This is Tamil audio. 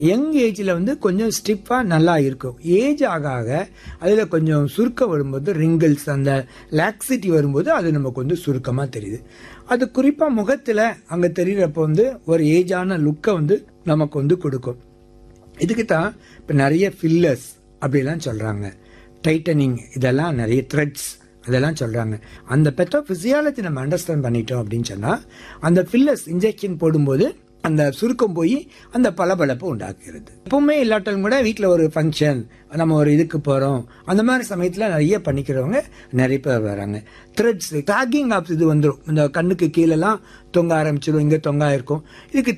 யங் ஏஜ்ல வந்து கொஞ்சம் ஸ்டிஃபா நல்லா இருக்கும் ஏஜ் ஆக ஆக அதுல கொஞ்சம் சுருக்கம் வரும்போது ரிங்கிள்ஸ் அந்த லாக்ஸிட்டி வரும்போது அது நமக்கு வந்து சுருக்கமா தெரியுது அது குறிப்பா முகத்துல அங்க தெரியறப்ப வந்து ஒரு ஏஜான லுக்கை வந்து நமக்கு வந்து கொடுக்கும் இதுக்கு தான் இப்போ நிறைய ஃபில்லர்ஸ் அப்படிலாம் சொல்றாங்க டைட்டனிங் இதெல்லாம் நிறைய த்ரெட்ஸ் அதெல்லாம் சொல்றாங்க அந்த பெத்தோ பிசியாலஜி நம்ம அண்டர்ஸ்டாண்ட் பண்ணிட்டோம் அப்படின்னு சொன்னா அந்த ஃபில்லர்ஸ் இன்ஜெக்ஷன் போடும்போது அந்த சுருக்கம் போய் அந்த பளபளப்பு உண்டாக்குறது எப்பவுமே இல்லாட்டாலும் கூட வீட்டில் ஒரு ஃபங்க்ஷன் நம்ம ஒரு இதுக்கு போகிறோம் அந்த மாதிரி சமயத்தில் நிறைய பண்ணிக்கிறவங்க நிறைய பேர் வராங்க த்ரெட்ஸ் டாகிங் ஆப்ஸ் இது வந்துடும் இந்த கண்ணுக்கு கீழெல்லாம் தொங்க ஆரம்பிச்சிடும் இங்கே தொங்க இருக்கும் இதுக்கு